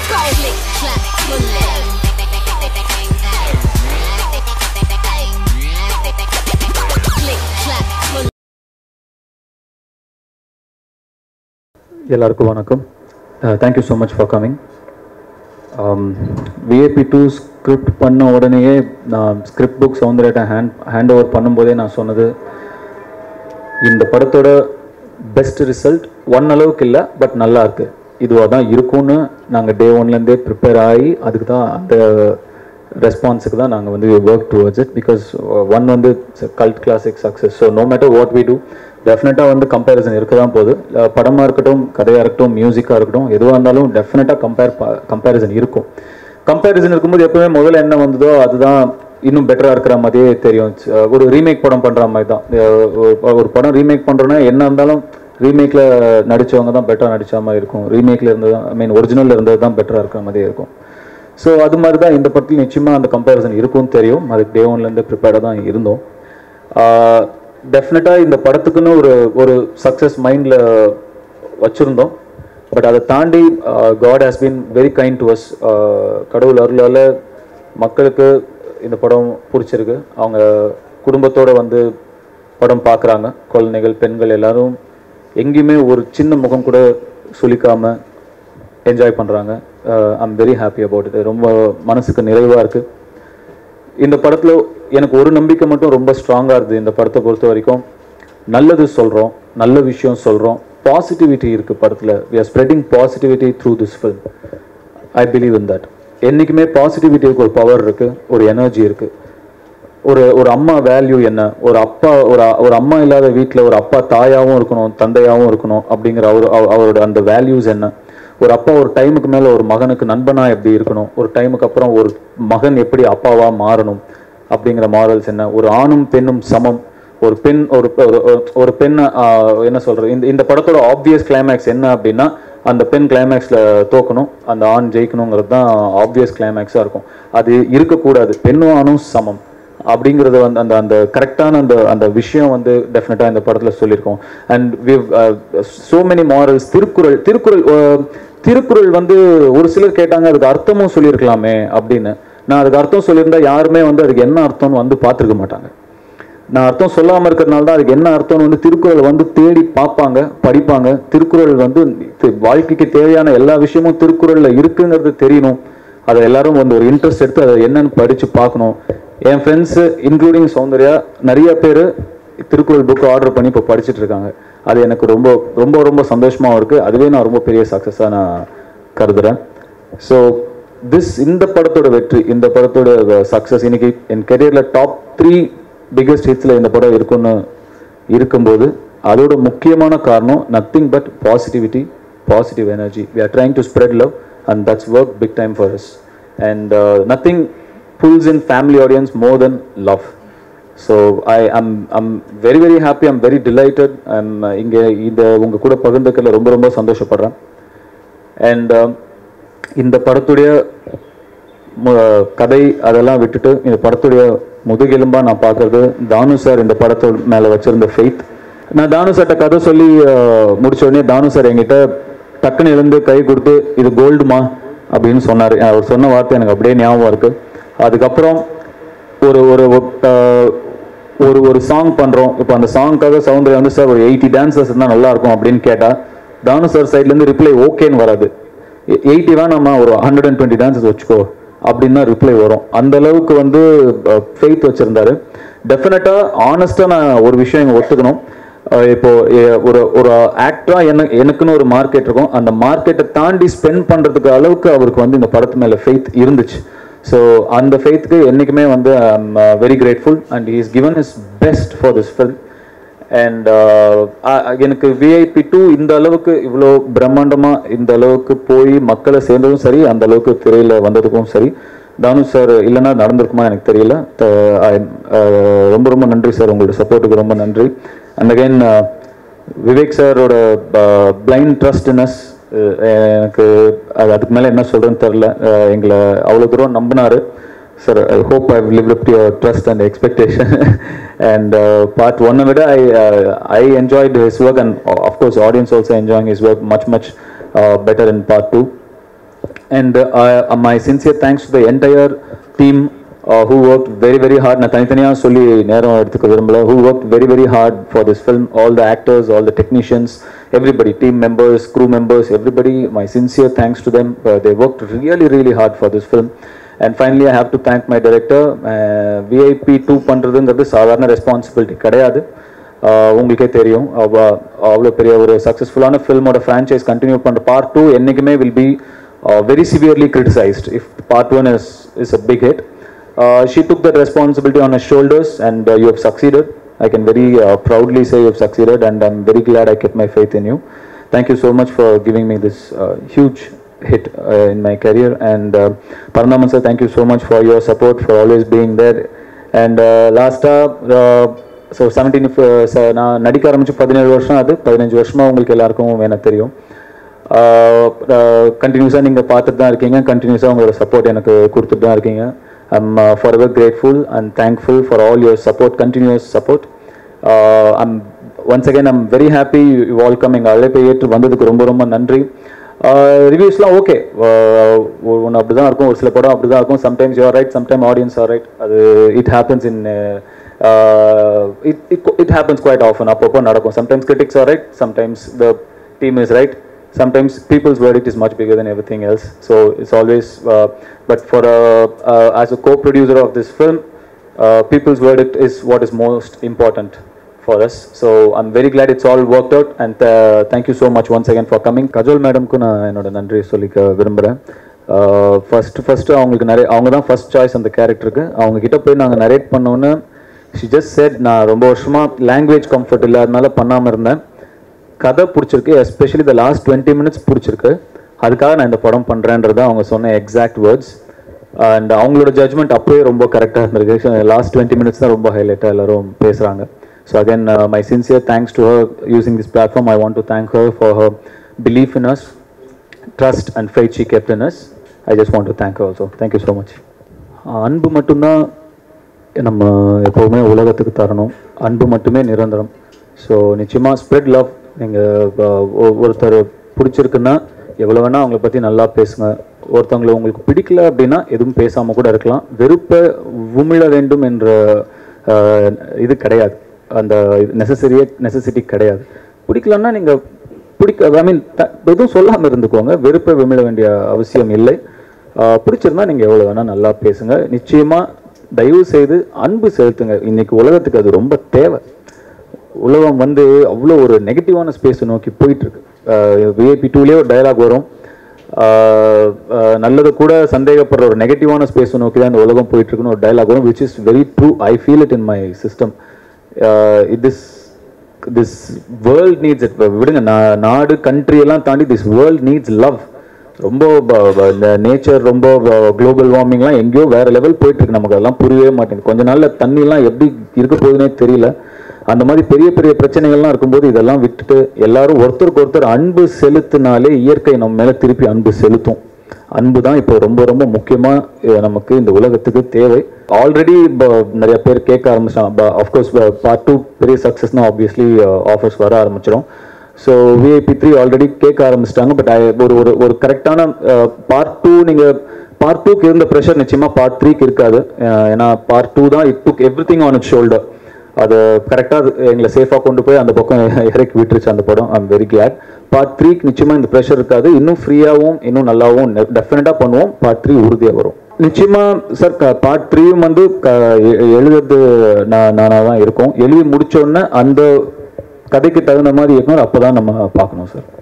Click, clack, bullet. Click, clack, bullet. எல்லாருக்கும் வணக்கம் thank you so much for coming VIP two script பண்ண உடனேயே நான் ஸ்கிரிப்ட் புக் சவுந்தரேட்டை ஹேண்ட் ஹேண்ட் ஓவர் பண்ணும்போதே நான் சொன்னது இந்த படத்தோட பெஸ்ட் ரிசல்ட் ஒன் அளவுக்கு இல்லை பட் நல்லா இருக்கு இதுவாக தான் இருக்கும்னு நாங்கள் டே ஒன்லேருந்தே ப்ரிப்பேர் ஆகி அதுக்கு தான் அந்த ரெஸ்பான்ஸுக்கு தான் நாங்கள் வந்து work towards it because one வந்து cult classic success so no matter what we do டெஃபினட்டாக வந்து கம்பேரிசன் இருக்க தான் போகுது அஹ் படமாக இருக்கட்டும் கதையாக இருக்கட்டும் மியூசிக்காக இருக்கட்டும் எதுவாக இருந்தாலும் டெஃபினட்டாக கம்பேர் கம்பேரிசன் இருக்கும் கம்பேரிசன் இருக்கும்போது எப்பவுமே முதல்ல என்ன வந்ததோ அதுதான் இன்னும் பெட்டராக இருக்கிற மாதிரியே தெரியும் அஹ் ஒரு ரீமேக் படம் பண்ணுற மாதிரி தான் அஹ் ஒரு- ஒரு படம் ரீமேக் பண்ணுறோன்னா என்ன இருந்தாலும் ரீமேக்கில் நடித்தவங்க தான் பெட்டராக நடித்த மாதிரி இருக்கும் ரீமேக்கில் இருந்தது தான் ஐ மீன் ஒரிஜினல் இருந்தது தான் பெட்டராக இருக்கிற மாதிரியே இருக்கும் ஸோ அது மாதிரி தான் இந்த படத்தில் நிச்சயமாக அந்த கம்பேரிசன் இருக்கும்னு தெரியும் அதுக்கு டே ஒன்லேருந்து ப்ரிப்பேர்டாக தான் இருந்தோம் டெஃபினட்டாக இந்த படத்துக்குன்னு ஒரு ஒரு சக்ஸஸ் மைண்டில் வச்சுருந்தோம் பட் அதை தாண்டி God has been very kind to us கடவுள் அருளால் மக்களுக்கு இந்த படம் பிடிச்சிருக்கு அவங்க குடும்பத்தோட வந்து படம் பார்க்குறாங்க குழந்தைகள் பெண்கள் எல்லாரும் எங்கேயுமே ஒரு சின்ன முகம் கூட சுளிக்காம என்ஜாய் பண்ணுறாங்க I'm very happy about it ரொம்ப மனசுக்கு நிறைவாக இருக்குது இந்த படத்தில் எனக்கு ஒரு நம்பிக்கை மட்டும் ரொம்ப ஸ்ட்ராங்காக இருக்குது இந்த படத்தை பொறுத்த வரைக்கும் நல்லது சொல்கிறோம் நல்ல விஷயம் சொல்கிறோம் பாசிட்டிவிட்டி இருக்குது படத்தில் we are spreading positivity through this film I believe in that என்றைக்குமே பாசிட்டிவிட்டிக்கு ஒரு பவர் இருக்குது ஒரு எனர்ஜி இருக்குது ஒரு ஒரு அம்மா வேல்யூ என்ன ஒரு அப்பா ஒரு அ- ஒரு அம்மா இல்லாத வீட்டில் ஒரு அப்பா தாயாகவும் இருக்கணும் தந்தையாகவும் இருக்கணும் அப்படிங்கிற அவர் அவ- அவரோட அந்த வேல்யூஸ் என்ன ஒரு அப்பா ஒரு டைமுக்கு மேலே ஒரு மகனுக்கு நண்பனா எப்படி இருக்கணும் ஒரு டைமுக்கு அப்புறம் ஒரு மகன் எப்படி அப்பாவா மாறணும் அப்படிங்கிற மாரல்ஸ் என்ன ஒரு ஆணும் பெண்ணும் சமம் ஒரு பெண் ஒரு ஒரு- ஒரு- ஒரு பெண் என்ன சொல்றது இந்த இந்த படத்தோட ஆப்வியஸ் கிளைமேக்ஸ் என்ன அப்படின்னா அந்த பெண் கிளைமேக்ஸில் தோக்கணும் அந்த ஆண் ஜெயிக்கணுங்கிறது தான் ஆப்வியஸ் கிளைமேக்ஸாக இருக்கும் அது இருக்கக்கூடாது பெண்ணும் ஆணும் சமம் அப்படிங்கிறது வந்து அந்த அந்த கரெக்டான அந்த அந்த விஷயம் வந்து டெஃபினட்டாக இந்த படத்தில் சொல்லியிருக்கோம் and we've so many morals Thirukkural Thirukkural ah, Thirukkural வந்து ஒரு சிலர் கேட்டாங்க அதுக்கு அர்த்தமும் சொல்லியிருக்கலாமே அப்படின்னு நான் அதுக்கு அர்த்தம் சொல்லியிருந்தா யாருமே வந்து அதுக்கு என்ன அர்த்தம்னு வந்து பார்த்துருக்க மாட்டாங்க நான் அர்த்தம் சொல்லாம இருக்கிறதுனால தான் அதுக்கு என்ன அர்த்தம்னு வந்து திருக்குறள் வந்து தேடி பார்ப்பாங்க படிப்பாங்க திருக்குறள் வந்து தி- வாழ்க்கைக்கு தேவையான எல்லா விஷயமும் திருக்குறள்ல இருக்குங்கிறது தெரியணும் அதை எல்லாரும் வந்து ஒரு இன்ட்ரெஸ்ட் எடுத்து அதை என்னன்னு படிச்சு பார்க்கணும் என் ஃப்ரெண்ட்ஸு இன்க்ளூடிங் சௌந்தர்யா நிறைய பேர் திருக்குறள் புக் ஆர்டர் பண்ணி இப்போ படிச்சுட்டு இருக்காங்க அது எனக்கு ரொம்ப ரொம்ப ரொம்ப சந்தோஷமாவும் இருக்கு அதுவே நான் ரொம்ப பெரிய சக்ஸஸாக நான் கருதுறேன் ஸோ திஸ் இந்த படத்தோட வெற்றி இந்த படத்தோட சக்ஸஸ் இன்னைக்கு என் கெரியரில் டாப் த்ரீ பிக்கஸ்ட் ஹிட்ஸில் இந்த படம் இருக்குன்னு இருக்கும்போது அதோட முக்கியமான காரணம் nothing but positivity positive energy we are trying to spread love and that's work big time for us and nothing pulls in family audience more than love so I am am very very happy I'm very delighted I'm இங்கே இந்த உங்கள் கூட பகிர்ந்துக்கிறதுல ரொம்ப ரொம்ப சந்தோஷப்படுறேன் and இந்த படத்துடைய மு- கதை அதெல்லாம் விட்டுட்டு இந்த படத்துடைய முதுகெலும்பா நான் பார்க்கறது தானு சார் இந்த படத்தோட மேலே வச்சிருந்த ஃபெய்த் நான் தானு சார்ட்ட கதை சொல்லி அஹ், முடிச்ச உடனே தானு சார் என்கிட்ட டக்குன்னு எழுந்து கை கொடுத்து இது கோல்டுமா அப்படின்னு சொன்னார் அவர் சொன்ன வார்த்தை எனக்கு அப்படியே ஞாபகம் இருக்கு அதுக்கப்புறம் ஒரு ஒரு அஹ், ஒரு ஒரு சாங் பண்றோம் இப்போ அந்த சாங்க்காக சவுந்தர்யா வந்து சார் ஒரு எயிட்டி டான்சர்ஸ் இருந்தால் நல்லா இருக்கும் அப்படின்னு கேட்டா தானு சார் சைட்லேருந்து ரிப்ளை ஓகேன்னு வராது எயிட்டி வேணாமா ஒரு ஹண்ட்ரட் அண்ட் டுவெண்ட்டி டான்சஸ் வச்சுக்கோ அப்படின்னு தான் ரிப்ளை வரும் அந்த அளவுக்கு வந்து ஃபெய்த் வச்சிருந்தாரு டெஃபினட்டா ஆனஸ்டா நான் ஒரு விஷயம் இங்க ஒத்துக்கணும் அஹ் இப்போ எ- ஒரு ஒரு ஆக்டரா என்ன எனக்குன்னு ஒரு மார்க்கெட் இருக்கும் அந்த மார்க்கெட்டை தாண்டி ஸ்பெண்ட் பண்றதுக்கு அளவுக்கு அவருக்கு வந்து இந்த படத்து மேல ஃபெய்த் இருந்துச்சு ஸோ அந்த ஃபெய்த்துக்கு என்றைக்குமே வந்து I'm very grateful and he's given his best for this film and எனக்கு விஐபி டூ இந்த அளவுக்கு இவ்வளோ பிரம்மாண்டமா இந்த அளவுக்கு போய் மக்களை சேர்ந்ததும் சரி அந்த அளவுக்கு திரையில வந்ததுக்கும் சரி தானு சார் இல்லைன்னா நடந்திருக்குமா எனக்கு தெரியல த- I- uh, ரொம்ப ரொம்ப நன்றி சார் உங்களோட சப்போர்ட்டுக்கு ரொம்ப நன்றி அண்ட் அகைன் விவேக் சாரோட பிளைண்ட் ட்ரஸ்ட் இனஸ் எனக்கு அது அதுக்கு மேலே என்ன சொல்றேன்னு தெரில எங்களை அவ்வளோ தூரம் நம்பினாரு sir I hope I live up to your trust and expectation and part ஒன்னை விட I I enjoyed his work and of course audience also enjoying his work much much better in part two and uh, my sincere thanks to the entire team uh, who worked very very hard நான் தனித்தனியாக சொல்லி நேரம் எடுத்துக்க விரும்பல who worked very very hard for this film all the actors all the technicians everybody team members crew members everybody my sincere thanks to them uh, they worked really really hard for this film and finally I have to thank my director uh, VIP 2 பண்ணுறதுங்கிறது சாதாரண responsibility கிடையாது ஆஹ் உங்களுக்கே தெரியும் அவ- அவ்வளோ பெரிய ஒரு சக்ஸஸ்ஃபுல்லான ஃபில்மோட ஃப்ரான்ச்சைஸ் கண்டினியூ பண்ணுற பார்ட் டூ என்றைக்குமே will be very severely criticised if part one is is a big hit she took that responsibility on a shoulders and you have succeeded I can very proudly say you have succeeded and I'm very glad I get my faith in you thank you so much for giving me this huge hit uh, in my career and uh, Parandaman sir thank you so much for your support for always being there and uh, last uh, so seventeen நான் நடிக்க ஆரம்பிச்சு பதினேழு வருஷம் அது பதினஞ்சு வருஷமா உங்களுக்கு எல்லாருக்கும் எனக்கு தெரியும் கண்டினியூஸாக நீங்கள் பார்த்துட்டு தான் இருக்கீங்க கண்டினியூஸாக உங்களோட சப்போர்ட் எனக்கு கொடுத்துட்டு தான் இருக்கீங்க I'm forever grateful and thankful for all your support continues support I'm once again I'm very happy you all come எங்கள் அழைப்பை ஏற்று வந்ததுக்கு ரொம்ப ரொம்ப நன்றி ரிவ்யூஸ்லாம் ஓகே ஒன்று அப்படி தான் இருக்கும் ஒரு சில படம் அப்படி தான் இருக்கும் sometimes you're right sometime audience are right அது it happens in it it happens quite often அப்பப்போ நடக்கும் sometimes critics are right sometimes the team is right sometimes people's verdict is much bigger than everything else so it's always uh, but for a, uh, as a co-producer of this film uh, people's verdict is what is most important for us so i'm very glad it's all worked out and uh, thank you so much once again for coming Kajol மேடம்க்கு நான் என்னோட நன்றி சொல்லிக்க விரும்புகிறேன் first first அவங்களுக்கு நிறைய அவங்க தான் ஃபர்ஸ்ட் சாய்ஸ் அந்த கேரக்டருக்கு அவங்க கிட்ட போய் நாங்கள் நரேட் பண்ணோன்னே ஷி ஜஸ்ட் செட் நான் ரொம்ப வருஷமா லாங்குவேஜ் கம்ஃபர்ட் இல்லாதனால பண்ணாமல் இருந்தேன் கதை பிடிச்சிருக்கு especially the last twenty minutes பிடிச்சிருக்கு அதுக்காக நான் இந்த படம் பண்ணுறேன்றது அவங்க சொன்ன எக்ஸாக்ட் வேர்ட்ஸ் அண்ட் அவங்களோட ஜட்மெண்ட் அப்போயே ரொம்ப கரெக்டாக இருந்திருக்கு லாஸ்ட் டுவெண்ட்டி மினிட்ஸ் தான் ரொம்ப ஹைலைட்டாக எல்லாரும் பேசுகிறாங்க so again my sincere thanks to her using this platform I want to thank her for her belief in us trust and fight she kept in us I just want to thank also thank you so much அன்பு மட்டும்தான் நம்ம எப்போவுமே உலகத்துக்கு தரணும் அன்பு மட்டுமே நிரந்தரம் so நிச்சயமாக ஸ்ப்ரெட் லவ் நீங்கள் ஒருத்தர் பிடிச்சிருக்குன்னா எவ்வளோ வேணால் அவங்கள பற்றி நல்லா பேசுங்க ஒருத்தவங்களை உங்களுக்கு பிடிக்கல அப்படின்னா எதுவும் பேசாமல் கூட இருக்கலாம் வெறுப்பை உமிழ வேண்டும் என்ற ஆஹ், இது கிடையாது அந்த நெசசரியே நெசசிட்டி கிடையாது பிடிக்கலன்னா நீங்கள் பிடிக்க ஐ மீன் எதுவும் சொல்லாமல் இருந்துக்கோங்க வெறுப்பை விமிழ வேண்டிய அவசியம் இல்லை ஆஹ் பிடிச்சிருந்தா நீங்கள் எவ்வளோ வேணால் நல்லா பேசுங்க நிச்சயமாக தயவு செய்து அன்பு செலுத்துங்க இன்னைக்கு உலகத்துக்கு அது ரொம்ப தேவை உலகம் வந்து அவ்வளோ ஒரு நெகட்டிவான ஸ்பேஸை நோக்கி போயிட்டு இருக்கு விஐபி டூலேயே ஒரு டயலாக் வரும் ஆஹ் ஆஹ் நல்லது கூட சந்தேகப்படுற ஒரு நெகட்டிவான ஸ்பேஸை நோக்கி தான் இந்த உலகம் போயிட்டு இருக்குன்னு ஒரு டயலாக் வரும் which is very true I feel it in my system it this this world needs it விடுங்க நா- நாடு கண்ட்ரி எல்லாம் தாண்டி திஸ் வேர்ல்ட் நீட்ஸ் லவ் ரொம்ப ப- ப- இந்த நேச்சர் ரொம்ப குளோபல் வார்மிங்லாம் எங்கேயோ வேற லெவல் போயிட்டு இருக்கு நமக்கு அதெல்லாம் புரியவே மாட்டேங்குது கொஞ்ச நாள்ல தண்ணிலாம் எப்படி இருக்க போகுதுன்னே தெரியல அந்த மாதிரி பெரிய பெரிய பிரச்சனைகள்லாம் இருக்கும்போது இதெல்லாம் விட்டுட்டு எல்லாரும் ஒருத்தருக்கு ஒருத்தர் அன்பு செலுத்தினாலே இயற்கை நம்ம மேல திருப்பி அன்பு செலுத்தும் அன்பு தான் இப்போ ரொம்ப ரொம்ப முக்கியமா அஹ், நமக்கு இந்த உலகத்துக்கு தேவை ஆல்ரெடி நிறைய பேர் கேட்க ஆரம்பிச்சாங்க அஃப்கோர்ஸ் பார்ட் டூ பெரிய சக்ஸஸ்னா ஆப்வியஸ்லி ஆஃபர்ஸ் வர ஆரம்பிச்சிடும் ஸோ விஐபி த்ரீ ஆல்ரெடி கேட்க ஆரம்பிச்சிட்டாங்க பட் ஒரு ஒரு ஒரு கரெக்டான பார்ட் டூ நீங்கள் பார்ட் டூக்கு இருந்த ப்ரெஷர் நிச்சயமாக பார்ட் த்ரீக்கு இருக்காது அஹ் ஏன்னா பார்ட் டூ தான் it took everything on it shoulder அது கரெக்டாக எங்களை சேஃபாக கொண்டு போய் அந்த பக்கம் இறக்கி விட்டுருச்சு அந்த படம் ஐம் வெரி கிளாட் பார்ட் த்ரீக்கு நிச்சயமாக இந்த ப்ரெஷர் இருக்காது இன்னும் ஃப்ரீயாகவும் இன்னும் நல்லாவும் டெஃபினட்டாக பண்ணுவோம் பார்ட் த்ரீ உறுதியாக வரும் நிச்சயமா சார் பார்ட் த்ரீயும் வந்து க- எ- எழுதுறது நான் நானாக தான் இருக்கும் எழுதி முடிச்ச உடனே அந்த கதைக்கு தகுந்த மாதிரி இருக்கணும் அப்போ தான் நம்ம பார்க்கணும் சார்